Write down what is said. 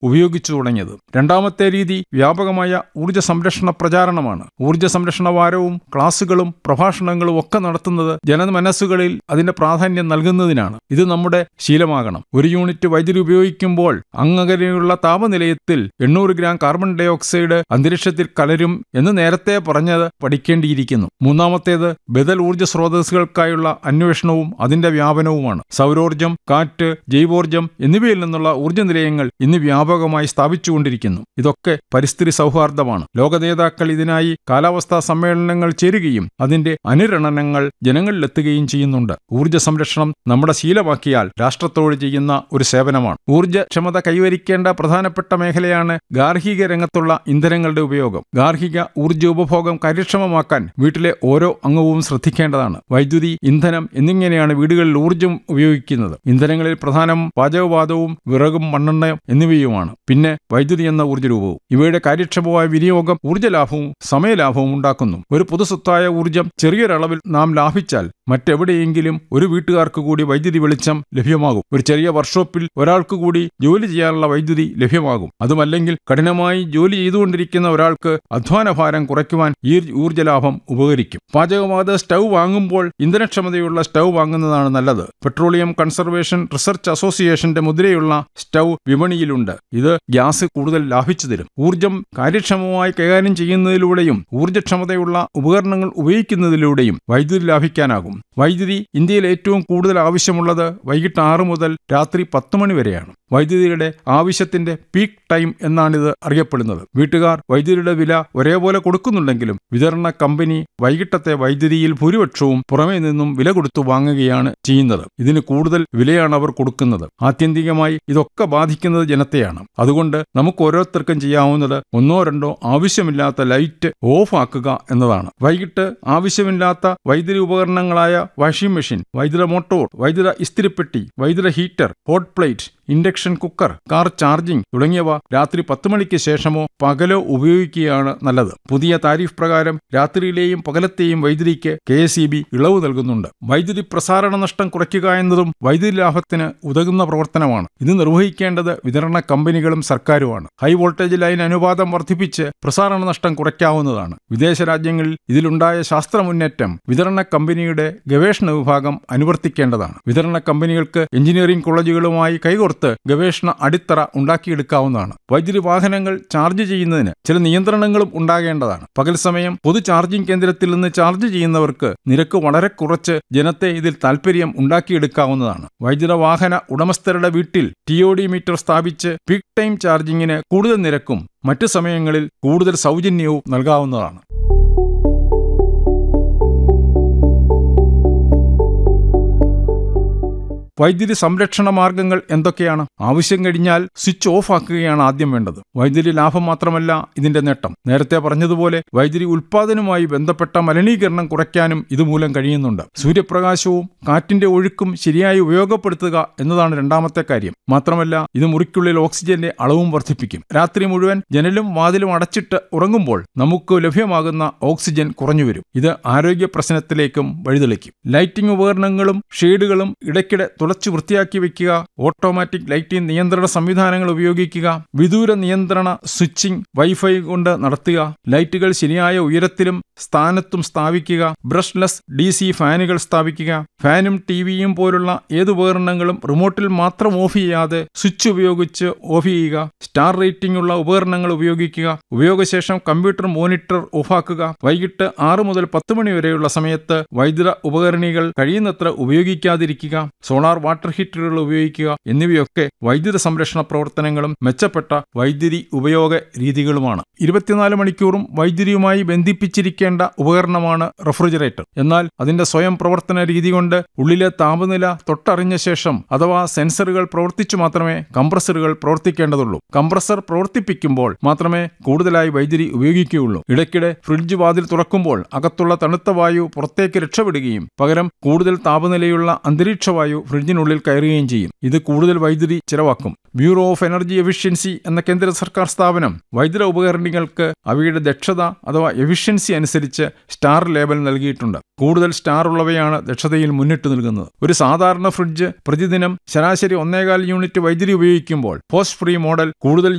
ഉപയോഗിച്ചു തുടങ്ങിയത് രണ്ടാമത്തെ രീതി വ്യാപകമായ ഊർജ്ജ സംരക്ഷണ പ്രചാരണമാണ് ഊർജ്ജ സംരക്ഷണ വാരവും ക്ലാസുകളും പ്രഭാഷണങ്ങളും ഒക്കെ നടത്തുന്നത് ജനമനസ്സുകളിൽ അതിന്റെ പ്രാധാന്യം നൽകുന്നതിനാണ് ഇത് നമ്മുടെ ശീലമാകണം ഒരു യൂണിറ്റ് വൈദ്യുതി ഉപയോഗിക്കുമ്പോൾ അങ്ങകലെയുള്ള താപനിലയത്തിൽ എണ്ണൂറ് ഗ്രാം കാർബൺ ഡൈ ഓക്സൈഡ് അന്തരീക്ഷത്തിൽ കലരും എന്ന് നേരത്തെ പറഞ്ഞത് പഠിക്കേണ്ടിയിരിക്കുന്നു മൂന്നാമത്തേത് ബദൽ ഊർജ്ജ സ്രോതസ്സുകൾക്കായുള്ള അന്വേഷണവും അതിന്റെ വ്യാപനവുമാണ് സൗരോർജ്ജം കാറ്റ് ജൈവോർജ്ജം എന്നിവയിൽ നിന്നുള്ള ഊർജ്ജ നിലയങ്ങൾ ഇന്ന് വ്യാപകമായി സ്ഥാപിച്ചുകൊണ്ടിരിക്കുന്നു ഇതൊക്കെ പരിസ്ഥിതി സൗഹാർദ്ദമാണ് ലോക നേതാക്കൾ ഇതിനായി കാലാവസ്ഥാ സമ്മേളനങ്ങൾ ചേരുകയും അതിന്റെ അനുരണനങ്ങൾ ജനങ്ങളിലെത്തുകയും ചെയ്യുന്നുണ്ട് ഊർജ്ജ സംരക്ഷണം നമ്മുടെ ശീലമാക്കിയാൽ രാഷ്ട്രത്തോട് ചെയ്യുന്ന ഒരു സേവനമാണ് ഊർജ്ജക്ഷമത കൈവരിക്കേണ്ട പ്രധാനപ്പെട്ട മേഖലയാണ് ഗാർഹിക രംഗത്തുള്ള ഇന്ധനങ്ങളുടെ ഉപയോഗം ഗാർഹിക ഊർജ്ജ ഉപഭോഗം കാര്യക്ഷമമാക്കാൻ വീട്ടിലെ ഓരോ അംഗവും ശ്രദ്ധിക്കേണ്ടതാണ് വൈദ്യുതി ഇന്ധനം എന്നിങ്ങനെയാണ് വീടുകളിൽ ഊർജ്ജം ഉപയോഗിക്കുന്നത് ഇന്ധനങ്ങളിൽ പ്രധാനം പാചകവാതവും വിറകും മണ്ണെണ്ണയും എന്നിവയുമാണ് പിന്നെ വൈദ്യുതി എന്ന ഊർജ്ജരൂപവും ഇവയുടെ കാര്യക്ഷമമായ വിനിയോഗം ഊർജ്ജ ലാഭവും സമയലാഭവും ഉണ്ടാക്കുന്നു ഒരു പൊതുസ്വത്തായ ഊർജ്ജം ചെറിയൊരളവിൽ നാം ലാഭിച്ചാൽ മറ്റെവിടെയെങ്കിലും ഒരു വീട്ടുകാർക്ക് കൂടി വൈദ്യുതി വെളിച്ചം ലഭ്യമാകും ഒരു ചെറിയ വർക്ക്ഷോപ്പിൽ ഒരാൾക്ക് കൂടി ജോലി ചെയ്യാനുള്ള വൈദ്യുതി ലഭ്യമാകും അതുമല്ലെങ്കിൽ കഠിനമായി ജോലി ചെയ്തുകൊണ്ടിരിക്കുന്ന ഒരാൾക്ക് അധ്വാനഭാരം കുറയ്ക്കുവാൻ ഈ ഊർജ്ജ ലാഭം ഉപകരിക്കും പാചകവാത സ്റ്റൗ വാങ്ങുമ്പോൾ ഇന്ധനക്ഷമതയുള്ള സ്റ്റൗ വാങ്ങുന്നതാണ് നല്ലത് പെട്രോളിയം കൺസർവേഷൻ റിസർച്ച് അസോസിയേഷന്റെ മുദ്രയുള്ള സ്റ്റൗ വിപണിയിലുണ്ട് ഇത് ഗ്യാസ് കൂടുതൽ ലാഭിച്ചു തരും ഊർജ്ജം കാര്യക്ഷമമായി കൈകാര്യം ചെയ്യുന്നതിലൂടെയും ഊർജ്ജക്ഷമതയുള്ള ഉപകരണങ്ങൾ ഉപയോഗിക്കുന്നതിലൂടെയും വൈദ്യുതി ലാഭിക്കാനാകും വൈദ്യുതി ഇന്ത്യയിൽ ഏറ്റവും കൂടുതൽ ആവശ്യമുള്ളത് വൈകിട്ട് ആറ് മുതൽ രാത്രി പത്ത് മണി വരെയാണ് വൈദ്യുതിയുടെ ആവശ്യത്തിന്റെ പീക്ക് ടൈം എന്നാണിത് അറിയപ്പെടുന്നത് വീട്ടുകാർ വൈദ്യുതിയുടെ വില ഒരേപോലെ കൊടുക്കുന്നുണ്ടെങ്കിലും വിതരണ കമ്പനി വൈകിട്ടത്തെ വൈദ്യുതിയിൽ ഭൂരിപക്ഷവും പുറമേ നിന്നും വില കൊടുത്തു വാങ്ങുകയാണ് ചെയ്യുന്നത് ഇതിന് കൂടുതൽ വിലയാണ് അവർ കൊടുക്കുന്നത് ആത്യന്തികമായി ഇതൊക്കെ ബാധിക്കുന്നത് ജനത്തെയാണ് അതുകൊണ്ട് നമുക്ക് ഓരോരുത്തർക്കും ചെയ്യാവുന്നത് ഒന്നോ രണ്ടോ ആവശ്യമില്ലാത്ത ലൈറ്റ് ഓഫ് ആക്കുക എന്നതാണ് വൈകിട്ട് ആവശ്യമില്ലാത്ത വൈദ്യുതി ഉപകരണങ്ങളായ വാഷിംഗ് മെഷീൻ വൈദ്യുത മോട്ടോർ വൈദ്യുത ഇസ്തിരിപ്പെട്ടി വൈദ്യുത heater hot plate induction cooker car charging തുടങ്ങിയവ രാത്രി പത്ത് മണിക്ക് ശേഷമോ പകലോ ഉപയോഗിക്കുകയാണ് നല്ലത് പുതിയ താരിഫ് പ്രകാരം രാത്രിയിലെയും പകലത്തെയും വൈദ്യുതിക്ക് കെ എസ് ഇ ബി ഇളവ് നൽകുന്നുണ്ട് വൈദ്യുതി പ്രസാരണ നഷ്ടം കുറയ്ക്കുക എന്നതും വൈദ്യുതി ലാഭത്തിന് ഉതകുന്ന പ്രവർത്തനമാണ് ഇത് നിർവഹിക്കേണ്ടത് വിതരണ കമ്പനികളും സർക്കാരുമാണ് ഹൈ വോൾട്ടേജ് ലൈൻ അനുപാതം വർദ്ധിപ്പിച്ച് പ്രസാരണ നഷ്ടം കുറയ്ക്കാവുന്നതാണ് വിദേശ രാജ്യങ്ങളിൽ ഇതിലുണ്ടായ ശാസ്ത്ര മുന്നേറ്റം വിതരണ കമ്പനിയുടെ ഗവേഷണ വിഭാഗം അനുവർത്തിക്കേണ്ടതാണ് വിതരണ കമ്പനികൾക്ക് എഞ്ചിനീയറിംഗ് കോളേജുകളുമായി കൈകോർത്ത് ഗവേഷണ അടിത്തറ ഉണ്ടാക്കിയെടുക്കാവുന്നതാണ് വൈദ്യുതി വാഹനങ്ങൾ ചാർജ് ചെയ്യുന്നതിന് ചില നിയന്ത്രണങ്ങളും ഉണ്ടാകേണ്ടതാണ് പകൽ സമയം പൊതു ചാർജിംഗ് കേന്ദ്രത്തിൽ നിന്ന് ചാർജ് ചെയ്യുന്നവർക്ക് നിരക്ക് വളരെ കുറച്ച് ജനത്തെ ഇതിൽ താൽപ്പര്യം ഉണ്ടാക്കിയെടുക്കാവുന്നതാണ് വൈദ്യുത വാഹന ഉടമസ്ഥരുടെ വീട്ടിൽ ടി ഒ ഡി മീറ്റർ സ്ഥാപിച്ച് പീക്ക് ടൈം ചാർജിങ്ങിന് കൂടുതൽ നിരക്കും മറ്റു സമയങ്ങളിൽ കൂടുതൽ സൗജന്യവും നൽകാവുന്നതാണ് വൈദ്യുതി സംരക്ഷണ മാർഗങ്ങൾ എന്തൊക്കെയാണ് ആവശ്യം കഴിഞ്ഞാൽ സ്വിച്ച് ഓഫ് ആക്കുകയാണ് ആദ്യം വേണ്ടത് വൈദ്യുതി ലാഭം മാത്രമല്ല ഇതിന്റെ നേട്ടം നേരത്തെ പറഞ്ഞതുപോലെ വൈദ്യുതി ഉൽപാദനവുമായി ബന്ധപ്പെട്ട മലിനീകരണം കുറയ്ക്കാനും ഇതുമൂലം കഴിയുന്നുണ്ട് സൂര്യപ്രകാശവും കാറ്റിന്റെ ഒഴുക്കും ശരിയായി ഉപയോഗപ്പെടുത്തുക എന്നതാണ് രണ്ടാമത്തെ കാര്യം മാത്രമല്ല ഇത് മുറിക്കുള്ളിൽ ഓക്സിജന്റെ അളവും വർദ്ധിപ്പിക്കും രാത്രി മുഴുവൻ ജനലും വാതിലും അടച്ചിട്ട് ഉറങ്ങുമ്പോൾ നമുക്ക് ലഭ്യമാകുന്ന ഓക്സിജൻ കുറഞ്ഞു വരും ഇത് ആരോഗ്യ പ്രശ്നത്തിലേക്കും വഴിതെളിക്കും ലൈറ്റിംഗ് ഉപകരണങ്ങളും ഷെയ്ഡുകളും ഇടയ്ക്കിടെ തുളച്ചു വൃത്തിയാക്കി വെക്കുക ഓട്ടോമാറ്റിക് ലൈറ്റിംഗ് നിയന്ത്രണ സംവിധാനങ്ങൾ ഉപയോഗിക്കുക വിദൂര നിയന്ത്രണ സ്വിച്ചിംഗ് വൈഫൈ കൊണ്ട് നടത്തുക ലൈറ്റുകൾ ശരിയായ ഉയരത്തിലും സ്ഥാനത്തും സ്ഥാപിക്കുക ബ്രഷ്ലെസ് ഡി സി ഫാനുകൾ സ്ഥാപിക്കുക ഫാനും ടിവിയും പോലുള്ള ഏത് ഉപകരണങ്ങളും റിമോട്ടിൽ മാത്രം ഓഫ് ചെയ്യാതെ സ്വിച്ച് ഉപയോഗിച്ച് ഓഫ് ചെയ്യുക സ്റ്റാർ റേറ്റിംഗ് ഉള്ള ഉപകരണങ്ങൾ ഉപയോഗിക്കുക ഉപയോഗശേഷം കമ്പ്യൂട്ടർ മോണിറ്റർ ഓഫാക്കുക വൈകിട്ട് ആറ് മുതൽ പത്ത് മണി വരെയുള്ള സമയത്ത് വൈദ്യുത ഉപകരണികൾ കഴിയുന്നത്ര ഉപയോഗിക്കാതിരിക്കുക സോളാർ വാട്ടർ ഹീറ്ററുകൾ ഉപയോഗിക്കുക എന്നിവയൊക്കെ വൈദ്യുത സംരക്ഷണ പ്രവർത്തനങ്ങളും മെച്ചപ്പെട്ട വൈദ്യുതി ഉപയോഗ രീതികളുമാണ് ഇരുപത്തിനാല് മണിക്കൂറും വൈദ്യുതിയുമായി ബന്ധിപ്പിച്ചിരിക്കേണ്ട ഉപകരണമാണ് റെഫ്രിജറേറ്റർ എന്നാൽ അതിന്റെ സ്വയം പ്രവർത്തന രീതി കൊണ്ട് ഉള്ളിലെ താപനില തൊട്ടറിഞ്ഞ ശേഷം അഥവാ സെൻസറുകൾ പ്രവർത്തിച്ചു മാത്രമേ കംപ്രസറുകൾ പ്രവർത്തിക്കേണ്ടതുള്ളൂ കംപ്രസർ പ്രവർത്തിപ്പിക്കുമ്പോൾ മാത്രമേ കൂടുതലായി വൈദ്യുതി ഉപയോഗിക്കുകയുള്ളൂ ഇടയ്ക്കിടെ ഫ്രിഡ്ജ് വാതിൽ തുറക്കുമ്പോൾ അകത്തുള്ള തണുത്ത വായു പുറത്തേക്ക് രക്ഷപ്പെടുകയും പകരം കൂടുതൽ താപനിലയുള്ള അന്തരീക്ഷ വായു ഫ്രിഡ്ജ് ഫ്രിഡ്ജിനുള്ളിൽ കയറുകയും ചെയ്യും ഇത് കൂടുതൽ വൈദ്യുതി ചിലവാക്കും ബ്യൂറോ ഓഫ് എനർജി എഫിഷ്യൻസി എന്ന കേന്ദ്ര സർക്കാർ സ്ഥാപനം വൈദ്യുത ഉപകരണങ്ങൾക്ക് അവയുടെ ദക്ഷത അഥവാ എഫിഷ്യൻസി അനുസരിച്ച് സ്റ്റാർ ലേബൽ നൽകിയിട്ടുണ്ട് കൂടുതൽ സ്റ്റാർ ഉള്ളവയാണ് ദക്ഷതയിൽ മുന്നിട്ട് നിൽക്കുന്നത് ഒരു സാധാരണ ഫ്രിഡ്ജ് പ്രതിദിനം ശരാശരി ഒന്നേകാൽ യൂണിറ്റ് വൈദ്യുതി ഉപയോഗിക്കുമ്പോൾ പോസ്റ്റ് ഫ്രീ മോഡൽ കൂടുതൽ